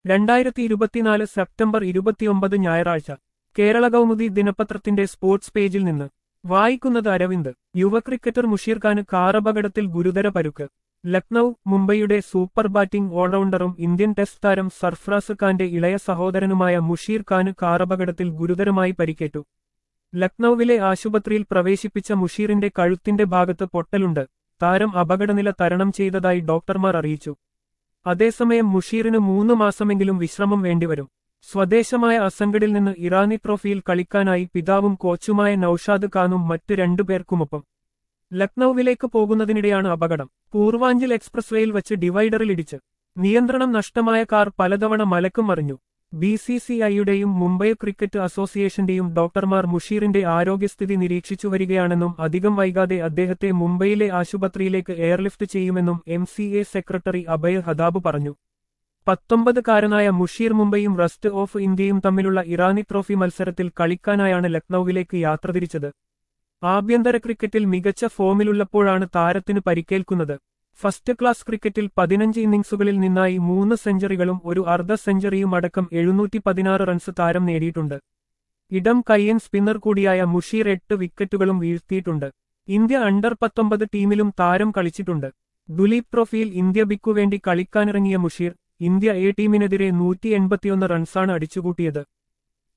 രണ്ടായിരത്തി ഇരുപത്തിനാല് സെപ്റ്റംബർ ഇരുപത്തിയൊമ്പത് ഞായറാഴ്ച കേരള കൗമുദി ദിനപത്രത്തിന്റെ സ്പോർട്സ് പേജിൽ നിന്ന് വായിക്കുന്നത് അരവിന്ദ് യുവ ക്രിക്കറ്റർ മുഷീർ ഖാന് കാറപകടത്തിൽ ഗുരുതര പരുക്ക് ലക്നൌ മുംബൈയുടെ സൂപ്പർ ബാറ്റിംഗ് ഓൾറൗണ്ടറും ഇന്ത്യൻ ടെസ്റ്റ് താരം സർഫ്രാസ് ഖാന്റെ ഇളയ സഹോദരനുമായ മുഷീർ ഖാന് കാറപകടത്തിൽ ഗുരുതരമായി പരിക്കേറ്റു ലക്നൌവിലെ ആശുപത്രിയിൽ പ്രവേശിപ്പിച്ച മുഷീറിന്റെ കഴുത്തിന്റെ ഭാഗത്ത് പൊട്ടലുണ്ട് താരം അപകടനില തരണം ചെയ്തതായി ഡോക്ടർമാർ അറിയിച്ചു അതേസമയം മുഷീറിന് മൂന്ന് മാസമെങ്കിലും വിശ്രമം വേണ്ടിവരും സ്വദേശമായ അസംഗഡിൽ നിന്ന് ഇറാനി ട്രോഫിയിൽ കളിക്കാനായി പിതാവും കോച്ചുമായ നൌഷാദ് ഖാനും മറ്റ് രണ്ടുപേർക്കുമൊപ്പം ലക്നൌവിലേക്ക് പോകുന്നതിനിടെയാണ് അപകടം പൂർവാഞ്ചൽ എക്സ്പ്രസ് വേയിൽ വച്ച് ഡിവൈഡറിലിടിച്ച് നിയന്ത്രണം നഷ്ടമായ കാർ പലതവണ മലക്കും മറിഞ്ഞു ബി സി സി ഐയുടെയും മുംബൈ ക്രിക്കറ്റ് അസോസിയേഷന്റെയും ഡോക്ടർമാർ മുഷീറിന്റെ ആരോഗ്യസ്ഥിതി നിരീക്ഷിച്ചു വരികയാണെന്നും അധികം വൈകാതെ അദ്ദേഹത്തെ മുംബൈയിലെ ആശുപത്രിയിലേക്ക് എയർലിഫ്റ്റ് ചെയ്യുമെന്നും M C A secretary Abhay Hadap പറഞ്ഞു പത്തൊമ്പതുകാരനായ മുഷീർ മുംബൈയും റസ്റ്റ് ഓഫ് ഇന്ത്യയും തമ്മിലുള്ള ഇറാനി ട്രോഫി മത്സരത്തിൽ കളിക്കാനായാണ് ലക്നൌവിലേക്ക് യാത്ര തിരിച്ചത് ആഭ്യന്തര ക്രിക്കറ്റിൽ മികച്ച ഫോമിലുള്ളപ്പോഴാണ് താരത്തിന് പരിക്കേൽക്കുന്നത് ഫസ്റ്റ് ക്ലാസ് ക്രിക്കറ്റിൽ പതിനഞ്ച് ഇന്നിംഗ്സുകളിൽ നിന്നായി മൂന്ന് സെഞ്ചുറികളും ഒരു അർദ്ധ സെഞ്ചുറിയും അടക്കം എഴുന്നൂറ്റി പതിനാറ് റൺസ് താരം നേടിയിട്ടുണ്ട് ഇടം കയ്യൻ സ്പിന്നർ കൂടിയായ മുഷീർ എട്ട് വിക്കറ്റുകളും വീഴ്ത്തിയിട്ടുണ്ട് ഇന്ത്യ അണ്ടർ പത്തൊമ്പത് ടീമിലും താരം കളിച്ചിട്ടുണ്ട് ദുലീപ് ട്രോഫിയിൽ ഇന്ത്യ ബിക്കു വേണ്ടി കളിക്കാനിറങ്ങിയ മുഷീർ ഇന്ത്യ എ ടീമിനെതിരെ നൂറ്റി എൺപത്തിയൊന്ന് റൺസാണ് അടിച്ചുകൂട്ടിയത്